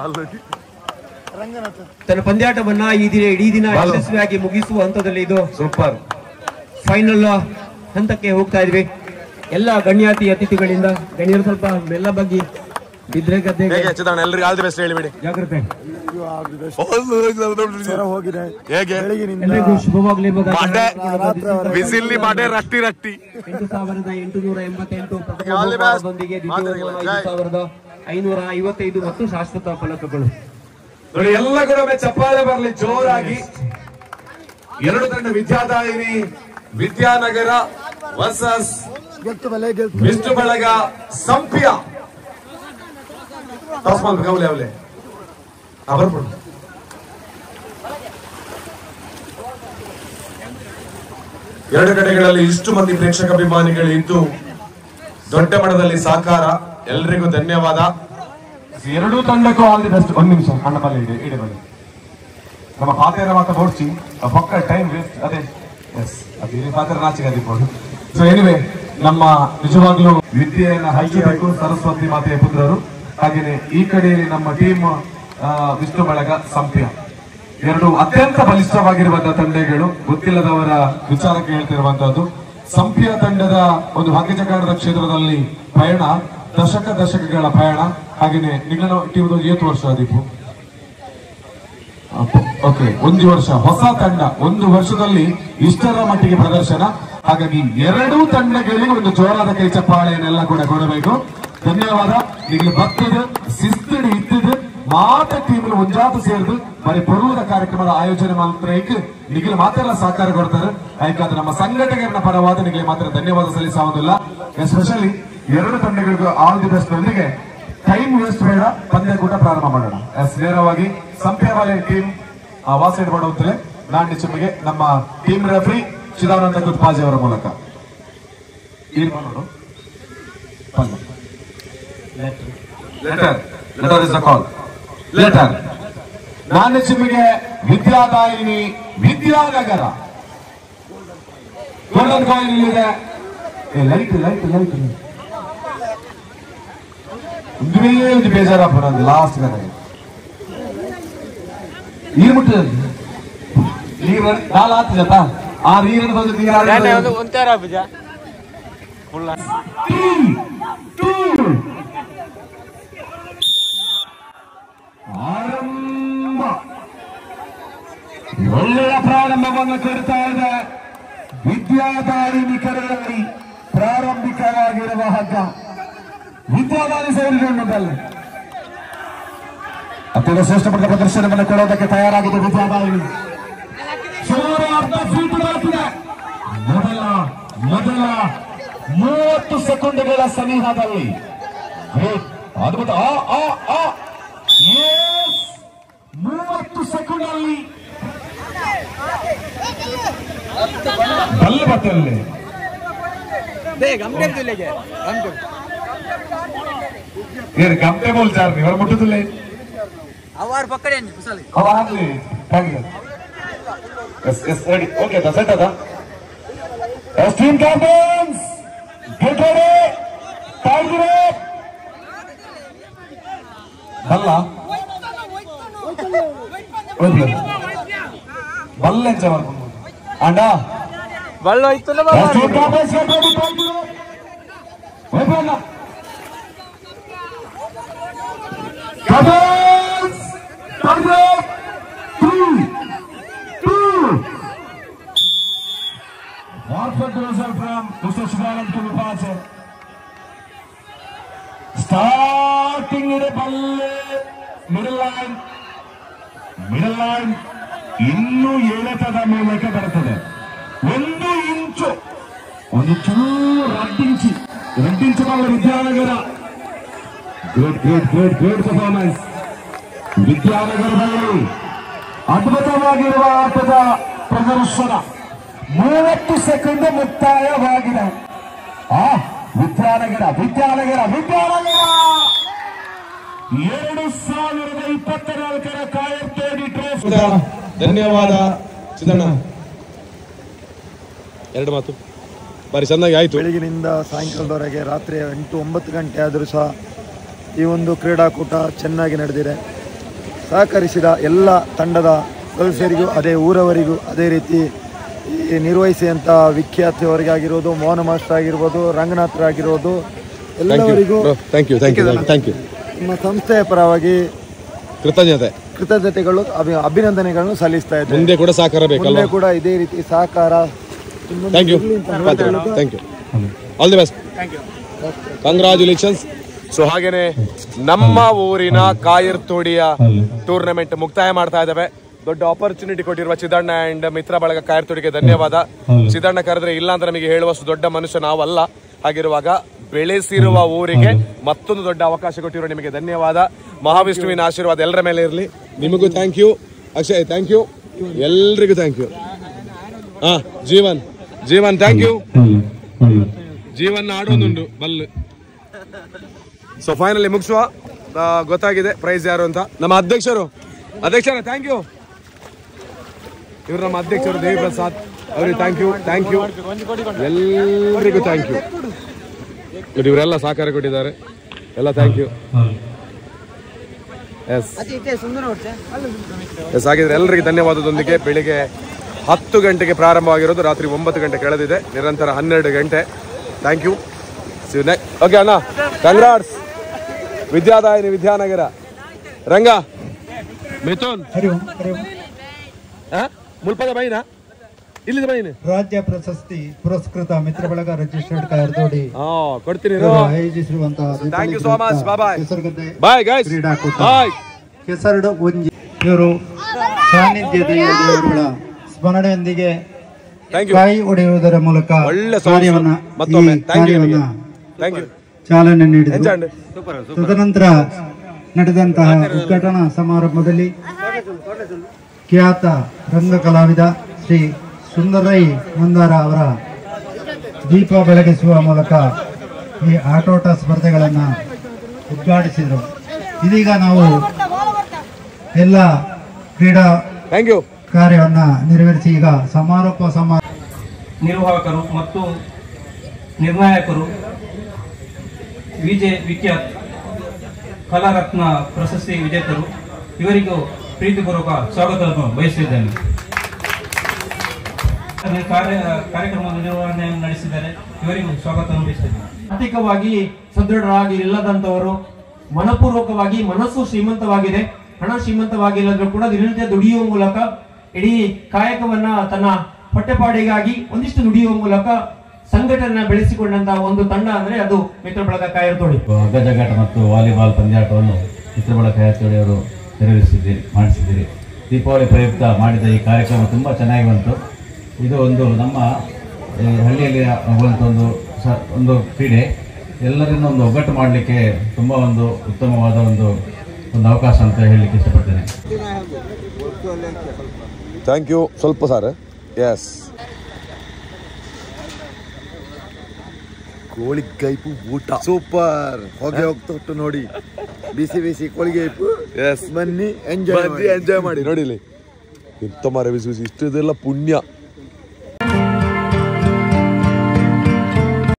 ತನ್ನ ಪಂದ್ಯಾಟವನ್ನ ಈ ದಿನ ಇಡೀ ದಿನ ಯಶಸ್ವಿಯಾಗಿ ಮುಗಿಸುವ ಹಂತದಲ್ಲಿ ಇದು ಸೂಪರ್ ಫೈನಲ್ ಹಂತಕ್ಕೆ ಹೋಗ್ತಾ ಇದ್ವಿ ಎಲ್ಲ ಗಣ್ಯಾತಿ ಅತಿಥಿಗಳಿಂದ ಗಣ್ಯರು ಸ್ವಲ್ಪ ಮೆಲ್ಲ ಬಗ್ಗೆ ಬಿದ್ರೆ ಗದ್ದೆ ಹೇಗೆ ಚಿತ್ರಣ ಎಲ್ರಿಗೂ ಆಲ್ ದಿ ಬೆಸ್ಟ್ ಹೇಳಿಬಿಡಿ ಜಾಗ್ರತೆ ಹೋಗಿದೆ ಹೇಗೆ ಎಲ್ಲರಿಗೂ ಶುಭವಾಗಲಿ ಎಂಬುದಾಗಿ ಬಾಡೆ ಹಾರೈಸಿಕೊಳ್ಳುತ್ತಾ ಬಿಸಿಲಿ ಬಾಡೆ ರಟ್ಟಿ ರಟ್ಟಿ ಎಂಟು ಸಾವಿರದ ಎಂಟುನೂರ ಎಂಬತ್ತೆಂಟು All the best. ಪ್ರಥಮದೊಂದಿಗೆ ದ್ವಿತೀಯ ಬಹುಮಾನ ಐದು ಸಾವಿರದ ಐನೂರ ಐವತ್ತೈದು ಮತ್ತು ಶಾಶ್ವತ ಫಲಕಗಳು ನೋಡಿ ಎಲ್ಲ ಕೂಡ ಒಮ್ಮೆ ಚಪ್ಪಾಳೆ ಬರಲಿ ಜೋರಾಗಿ ಎರಡು ತಂಡ ವಿದ್ಯಾದಾಯಿನಿ ವಿದ್ಯಾನಗರ ವರ್ಸಸ್ ವಿಷ್ಣು ಬಳಗ ಸಂಪ್ಯ ಟಾಸ್ ಮಾಡ್ಬೇಕು ಅವಲೆ ಅವಲೆ ಆ, ಬರ್ಬಿಡು ಎರಡು ಕಡೆಗಳಲ್ಲಿ ಇಷ್ಟು ಮಂದಿ ಪ್ರೇಕ್ಷಕ ಅಭಿಮಾನಿಗಳು ಇದ್ದು ದೊಡ್ಡ ಮಟ್ಟದಲ್ಲಿ ಸಾಕಾರ ಎಲ್ರಿಗೂ ಧನ್ಯವಾದ ಎರಡೂ ತಂಡಕ್ಕೂ ಆಲ್ ದಿ ಬೆಸ್ಟ್ ಒಂದ್ ನಿಮಿಷ ಅಣ್ಣ ಬಲ್ಲ ಇದೆ ಇಡೆ ಬನ್ನಿ ನಮ್ಮ ಪಾತೆರ ಮಾತ ಬೋಡ್ಸಿ ಪಕ್ಕ ಟೈಮ್ ವೇಸ್ಟ್ ಅದೇ ಎಸ್ ಅದು ಇಲ್ಲಿ ಪಾತ್ರ ನಾಚಿಕೆ ಆಗಿರ್ಬೋದು ಸೊ ಎನಿವೆ ನಮ್ಮ ನಿಜವಾಗ್ಲೂ ವಿದ್ಯೆಯನ್ನ ಹಂಚಬೇಕು ಸರಸ್ವತಿ ಮಾತೆಯ ಪುತ್ರರು ಹಾಗೇನೆ ಈ ಕಡೆಯಲ್ಲಿ ನಮ್ಮ ಟೀಮ್ ವಿಷ್ಣು ಬಳಗ ಸಂಪ್ಯ ಎರಡು ಅತ್ಯಂತ ಬಲಿಷ್ಠವಾಗಿರುವಂತಹ ತಂಡಗಳು ಗೊತ್ತಿಲ್ಲದವರ ವಿಚಾರಕ್ಕೆ ಹೇಳ್ತಿರುವಂತಹದ್ದು ಸಂಪ್ಯ ತಂಡದ ಒಂದು ಹಗ್ಗಜಗಾಡದ ಕ್ಷೇತ್ರದಲ್ಲಿ ಪಯಣ ದಶಕ ದಶಕಗಳ ಪಯಣ ಹಾಗೇನೆ ನಿನ್ನ ಟೀಮ್ ಏತು ವರ್ಷ ದೀಪು ಓಕೆ ಒಂದು ವರ್ಷ ಹೊಸ ತಂಡ ಒಂದು ವರ್ಷದಲ್ಲಿ ಇಷ್ಟರ ಮಟ್ಟಿಗೆ ಪ್ರದರ್ಶನ ಹಾಗಾಗಿ ಎರಡೂ ತಂಡಗಳಿಗೆ ಒಂದು ಜೋರಾದ ಕೈ ಚಪ್ಪಾಳೆಯನ್ನೆಲ್ಲ ಕೂಡ ಕೊಡಬೇಕು ಧನ್ಯವಾದ ನಿಗಲು ಭಕ್ತದ ಶಿಸ್ತಡಿ ಇದ್ದದು ಮಾತ ಟೀಮ್ ಒಂಜಾತು ಸೇರಿದು ಬರೀ ಬರುವುದ ಕಾರ್ಯಕ್ರಮದ ಆಯೋಜನೆ ಮಾತ್ರ ನಿಗಲು ಮಾತ್ರ ಸಹಕಾರ ಕೊಡ್ತಾರೆ ಯಾಕಂದ್ರೆ ನಮ್ಮ ಸಂಘಟಕರ ಪರವಾದ ನಿಗಲಿ ಮಾತ್ರ ಧನ್ಯವಾದ ಸಲ್ಲಿಸುವುದಿಲ್ಲ ಎಸ್ಪೆಷಲಿ ಎರಡು ತಂಡಗಳಿಗೂ ಆಲ್ ದಿ ಬೆಸ್ಟ್ ನೊಂದಿಗೆ ಟೈಮ್ ವೇಸ್ಟ್ ಬೇಡ ಪಂದ್ಯ ಕೂಡ ಪ್ರಾರಂಭ ಮಾಡೋಣ ಎಸ್ ನೇರವಾಗಿ ಸಂಪ್ಯವಾಲೆ ಟೀಮ್ ವಾಸೈಡ್ ಮಾಡುವಂತಲೇ ನಾಣ್ಯ ಚಿಮ್ಮಿಗೆ ನಮ್ಮ ಟೀಮ್ ರೆಫ್ರಿ ಚಿದಾನಂದ ಗುತ್ಪಾಜಿ ಅವರ ಮೂಲಕ ಏನ್ ಮಾಡೋಣ ಪಂದ್ಯ letter letter is the call letter ನಾಣ್ಯ ಚಿಮ್ಮಿಗೆ ವಿದ್ಯಾದಾಯಿನಿ ವಿದ್ಯಾನಗರ ಗೋಲ್ಡನ್ ಕಾಯಿನ್ ಇಲ್ಲಿದೆ ಏ ಲೈಟ್ ಲೈಟ್ ಲೈಟ್ ಒಂದೇ ಒಂದು ಬೇಜಾರಪ್ಪ ನಂದು ಲಾಸ್ಟ್ ನನಗೆ ನೀರು ಮುಟ್ಟಿದೆ ನೀರು ನಾಲ್ ಆತು ಜತ ಆ ನೀರನ್ನು ಬಂದು ನೀರು ಒಂಥರ ಭುಜ ಆರಂಭ ಒಳ್ಳೆಯ ಪ್ರಾರಂಭವನ್ನು ಕೊಡ್ತಾ ಇದೆ ವಿದ್ಯಾದಾಯಿನಿ ಕರೆಯಲ್ಲಿ ಪ್ರಾರಂಭಿಕವಾಗಿರುವ ಹಗ್ಗ ವಿದ್ಯಾದಾನಿ ಸೇರಿಕೊಂಡಲ್ಲ ಅತ್ಯಂತ ಶ್ರೇಷ್ಠ ಪಡೆದ ಪ್ರದರ್ಶನವನ್ನು ಕೊಡೋದಕ್ಕೆ ತಯಾರಾಗಿದೆ ವಿದ್ಯಾದಾಯಿನಿ ಸುಮಾರು ಅರ್ಧ ಫೀಟ್ ಬಾಕಿದೆ ಮೊದಲ ಮೊದಲ ಮೂವತ್ತು ಸೆಕೆಂಡ್ಗಳ ಸನಿಹದಲ್ಲಿ Great. ಅದ್ಭುತ ಆ ಆ ಆ Yes! ಮೂವತ್ತು ಸೆಕೆಂಡ್ ಅಲ್ಲಿ ಬಲ್ಲ ಬತ್ತಲ್ಲಿ ಏನು ಗಮಟೆ ಬೋಲ್ಚಾರ ನೀವು ಮುಟ್ಟುದಿಲ್ಲ ಅವಾರ್ ಪಕ್ಕಡೆ ಕುಸಲಿ ಅವ ಆಗ್ಲಿ ಎಸ್ ಎಸ್ ರೆಡಿ ಓಕೆ ಅದ ಸೆಟ್ ಅದ yes team captains get ready tiger ಬಲ್ಲ ಹೋಗ್ಲಿ. ಬಲ್ಲ ಎಂಚ ಮಾಡ್ಕೊಂಡು ಅಂಡ ಬಳ್ಳ ಇತ್ತು yes team captains get ready tiger ಹೋಗ್ಬಲ್ಲ Captains! Tiger! Three! Two! Perfect result from Mr. Shivanand Kulipache. Starting in a ball, middle line. Middle line ಇನ್ನೂ ಎಳೆತದ ಮೂಲಕ ಬರುತ್ತದೆ ಒಂದು ಇಂಚು ಒಂದು ಚೂರು ರಡ್ಡಿಂಚಿ ರಡ್ಡಿಂಚು ಬಲ್ಲ Vidyanagar great great great great performance ವಿದ್ಯಾನಗರದಲ್ಲಿ ಅದ್ಭುತವಾಗಿರುವ ಆಟದ ಪ್ರದರ್ಶನ ಮೂವತ್ತು ಸೆಕೆಂಡ್ ಮುಕ್ತಾಯವಾಗಿದೆ ಆ ವಿದ್ಯಾನಗರ ವಿದ್ಯಾನಗರ ವಿದ್ಯಾನಗರ ಎರಡು ಸಾವಿರದ ಇಪ್ಪತ್ತ ನಾಲ್ಕರ ಕಾಯರ್ತೇಡಿ ಟ್ರೋಫಿ ಧನ್ಯವಾದ ಚಿದಣ್ಣ ಎರಡು ಮಾತು ಬಾರಿ ಚೆನ್ನಾಗಿ ಆಯ್ತು ಬೆಳಗಿನಿಂದ ಸಾಯಂಕಾಲದವರೆಗೆ ರಾತ್ರಿ ಎಂಟು ಒಂಬತ್ತು ಗಂಟೆ ಆದರೂ ಸಹ ಈ ಒಂದು ಕ್ರೀಡಾಕೂಟ ಚೆನ್ನಾಗಿ ನಡೆದಿದೆ ಸಹಕರಿಸಿದ ಎಲ್ಲ ತಂಡದ ಸದಸ್ಯರಿಗೂ ಅದೇ ಊರವರಿಗೂ ಅದೇ ರೀತಿ ಈ ನಿರ್ವಹಿಸಿದಂಥ ವಿಖ್ಯಾತಿಯವರಿಗೆ ಆಗಿರ್ಬೋದು ಮೋಹನ ಮಾಸ್ಟರ್ ಆಗಿರ್ಬೋದು ರಂಗನಾಥರಾಗಿರ್ಬೋದು ಎಲ್ಲವರಿಗೂ thank you thank you thank you ನಿಮ್ಮ ಸಂಸ್ಥೆಯ ಪರವಾಗಿ ಕೃತಜ್ಞತೆ ಕೃತಜ್ಞತೆಗಳು ಅಭಿ ಅಭಿನಂದನೆಗಳನ್ನು ಸಲ್ಲಿಸ್ತಾ ಇದ್ದೇವೆ ಮುಂದೆ ಕೂಡ ಸಹಕಾರ ಬೇಕಲ್ಲ ಮುಂದೆ ಕೂಡ ಇದೇ ರೀತಿ ಸಹಕಾರ ಇನ್ನೊಂದು ಥ್ಯಾಂಕ್ ಯು ಇರ್ಲಿ ಅಂತ ಹೇಳ್ತಾ thank you all the best congratulations so ಹಾಗೇನೆ ನಮ್ಮ ಊರಿನ ಕಾಯರ್ತೋಡಿಯ ಟೂರ್ನಮೆಂಟ್ ಮುಕ್ತಾಯ ಮಾಡ್ತಾ ಇದ್ದಾವೆ ದೊಡ್ಡ ಆಪರ್ಚುನಿಟಿ ಕೊಟ್ಟಿರುವ ಚಿದಣ್ಣ ಅಂಡ್ ಮಿತ್ರ ಬಳಗ ಕಾಯರ್ತೋಡಿಗೆ ಧನ್ಯವಾದ ಚಿದಣ್ಣ ಕರೆದ್ರೆ ಇಲ್ಲ ಅಂತ ನಮಗೆ ಹೇಳುವಷ್ಟು ದೊಡ್ಡ ಮನುಷ್ಯ ನಾವಲ್ಲ ಹಾಗಿರುವಾಗ ಬೆಳೆಸಿರುವ ಊರಿಗೆ ಮತ್ತೊಂದು ದೊಡ್ಡ ಅವಕಾಶ ಕೊಟ್ಟಿರುವ ನಿಮಗೆ ಧನ್ಯವಾದ ಮಹಾವಿಷ್ಣುವಿನ ಆಶೀರ್ವಾದ ಎಲ್ಲರ ಮೇಲೆ ಇರಲಿ ನಿಮಗೂ thank you Akshay thank you ಎಲ್ರಿಗೂ ಥ್ಯಾಂಕ್ ಯು ಹಾ ಜೀವನ್ ಜೀವನ್ ಥ್ಯಾಂಕ್ ಯು ಜೀವನ್ ಆಡೋದುಂಟು ಬಲ್ಲು ಸೊ ಫೈನಲಿ ಮುಗಿಸುವ ಆ, ಗೊತ್ತಾಗಿದೆ ಪ್ರೈಸ್ ಯಾರು ಅಂತ ನಮ್ಮ ಅಧ್ಯಕ್ಷರು ಅಧ್ಯಕ್ಷರ ಥ್ಯಾಂಕ್ ಯು ಇವರು ನಮ್ಮ ಅಧ್ಯಕ್ಷರು ದೇವಿ ಪ್ರಸಾದ್ ಅವರಿಗೆ ಥ್ಯಾಂಕ್ ಯು ಥ್ಯಾಂಕ್ ಯು ಎಲ್ಲರಿಗೂ ಥ್ಯಾಂಕ್ ಯು ನೋಡಿ ಇವರೆಲ್ಲ ಸಹಕಾರ ಕೊಟ್ಟಿದ್ದಾರೆ ಎಲ್ಲ ಥ್ಯಾಂಕ್ ಯು ಎಸ್ ಎಸ್ ಹಾಗಿದ್ರೆ ಎಲ್ಲರಿಗೆ ಧನ್ಯವಾದದೊಂದಿಗೆ ಬೆಳಿಗ್ಗೆ ಹತ್ತು ಗಂಟೆಗೆ ಪ್ರಾರಂಭವಾಗಿರೋದು ರಾತ್ರಿ ಒಂಬತ್ತು ಗಂಟೆ ಕಳೆದಿದೆ ನಿರಂತರ ಹನ್ನೆರಡು ಗಂಟೆ ಥ್ಯಾಂಕ್ ಯು ಓಕೆ ಅಣ್ಣ ಕಂಗ್ರಾಟ್ಸ್ ವಿದ್ಯಾದಾಯಿನಿ ವಿದ್ಯಾನಗರ ರಂಗ ಮಿಥುನ್ ಆ? ಮುಲ್ಪದ ಬೈನಾ ಇಲ್ಲಿ ಬನ್ನಿ ರಾಜ್ಯ ಪ್ರಶಸ್ತಿ ಪುರಸ್ಕೃತ ಮಿತ್ರ ಬಳಗ ರಿಜಿಸ್ಟರ್ಡ್ ಕಾಯರ್ದೋಡಿ ಹಾ ಕೊಡ್ತೀನಿ ಇವರು ಆಯೋಜಿಸಿರುವಂತಹ Thank you so much. Bye bye. ಕೆಸರುಗದ್ದೆ Bye, guys. ಕ್ರೀಡಾಕೂಟ Bye. ಕೆಸರಡು ಒಂಜಿ ಇವರು ಸಾನ್ನಿಧ್ಯದ ದೇವರುಗಳ ಸ್ಮರಣೆಯೊಂದಿಗೆ Thank you. ಕಾಯಿ ಹೊಡೆಯುವುದರ ಮೂಲಕ ಒಳ್ಳೆ songs. ಕಾರ್ಯವನ್ನ ಮತ್ತೊಮ್ಮೆ ಈ thank you ಕಾರ್ಯವನ್ನ ಥ್ಯಾಂಕ್ ಯು ಚಾಲನೆ ಎಂಜಾಯ್ ನೀಡಿದರು ತದನಂತರ ನಡೆದಂತಹ ಉದ್ಘಾಟನಾ ಸಮಾರಂಭದಲ್ಲಿ ಖ್ಯಾತ ರಂಗ ಕಲಾವಿದ ಶ್ರೀ ಸುಂದರೈ ಮಂದಾರ ಅವರ ದೀಪ ಬೆಳಗಿಸುವ ಮೂಲಕ ಈ ಆಟೋಟ ಸ್ಪರ್ಧೆಗಳನ್ನ ಉದ್ಘಾಟಿಸಿದರು ಇದೀಗ ನಾವು ಎಲ್ಲ ಕ್ರೀಡಾ ಥ್ಯಾಂಕ್ ಯು ಕಾರ್ಯವನ್ನ ನೆರವೇರಿಸಿ ಈಗ ಸಮಾರೋಪ ಸಮಾರ ನಿರ್ವಾಹಕರು ಮತ್ತು ನಿರ್ಣಾಯಕರು ವಿಜಯ್ ವಿಖ್ಯಾತ್ ಕಲಾರತ್ನ ಪ್ರಶಸ್ತಿ ವಿಜೇತರು ಇವರಿಗೂ ಪ್ರೀತಿಪೂರ್ವಕ ಸ್ವಾಗತವನ್ನು ಬಯಸಿದ್ದೇನೆ ಕಾರ್ಯ ಕಾರ್ಯಕ್ರಮದ ನಿರ್ವಹಣೆಯನ್ನು ನಡೆಸಿದ್ದಾರೆ ಇವರಿಗೂ ಸ್ವಾಗತವನ್ನು ಬಯಸಿದ್ದೇನೆ ಆರ್ಥಿಕವಾಗಿ ಸದೃಢರಾಗಿ ಇಲ್ಲದಂತವರು ಮನಪೂರ್ವಕವಾಗಿ ಮನಸ್ಸು ಶ್ರೀಮಂತವಾಗಿದೆ ಹಣ ಶ್ರೀಮಂತವಾಗಿಲ್ಲದ್ರೂ ಕೂಡ ದಿನನಿತ್ಯ ದುಡಿಯುವ ಮೂಲಕ ಇಡೀ ಕಾಯಕವನ್ನ ತನ್ನ ಹೊಟ್ಟೆಪಾಡಿಗಾಗಿ ಒಂದಿಷ್ಟು ದುಡಿಯುವ ಮೂಲಕ ಸಂಘಟನೆ ಬೆಳೆಸಿಕೊಂಡಂತಹ ಒಂದು ತಂಡ ಅಂದ್ರೆ ಅದು ಮಿತ್ರ ಬಳಗ ಕಾಯರ್ತೋಡಿ ಹಗ್ಗಜಗಾಟ ಮತ್ತು ವಾಲಿಬಾಲ್ ಪಂದ್ಯಾಟವನ್ನು ಮಿತ್ರಬಳ ಕಯಾತೋಡಿ ಅವರು ನೆರವೇರಿಸಿದ್ದೀರಿ ಮಾಡಿಸಿದ್ದೀರಿ ದೀಪಾವಳಿ ಪ್ರಯುಕ್ತ ಮಾಡಿದ ಈ ಕಾರ್ಯಕ್ರಮ ತುಂಬ ಚೆನ್ನಾಗಿ ಬಂತು ಇದು ಒಂದು ನಮ್ಮ ಈ ಹಳ್ಳಿಯಲ್ಲಿ ಆಗುವಂಥ ಒಂದು ಸ ಒಂದು ಕ್ರೀಡೆ ಎಲ್ಲರನ್ನೂ ಒಂದು ಒಗ್ಗಟ್ಟು ಮಾಡಲಿಕ್ಕೆ ತುಂಬ ಒಂದು ಉತ್ತಮವಾದ ಒಂದು ಒಂದು ಅವಕಾಶ ಅಂತ ಹೇಳಲಿಕ್ಕೆ ಇಷ್ಟಪಡ್ತೇನೆ ಥ್ಯಾಂಕ್ ಯು ಸ್ವಲ್ಪ ಸರ್ ಎಸ್ ಕೋಳಿ ಗೈಪು ಊಟ ಸೂಪರ್ ಹೊಗೆ ಹೋಗ್ತಾ ಉಂಟು ನೋಡಿ ಬಿಸಿ ಬಿಸಿ ಕೋಳಿ ಗೈಪು ಎಸ್ ಬನ್ನಿ ಎಂಜಾಯ್ ಎಂಜಾಯ್ ಮಾಡಿ ನೋಡಿ ಇಲ್ಲಿ ಎಂತ ಮಾರ ಬಿಸಿ ಬಿಸಿ ಇಷ್ಟದೆಲ್ಲ ಪುಣ್ಯ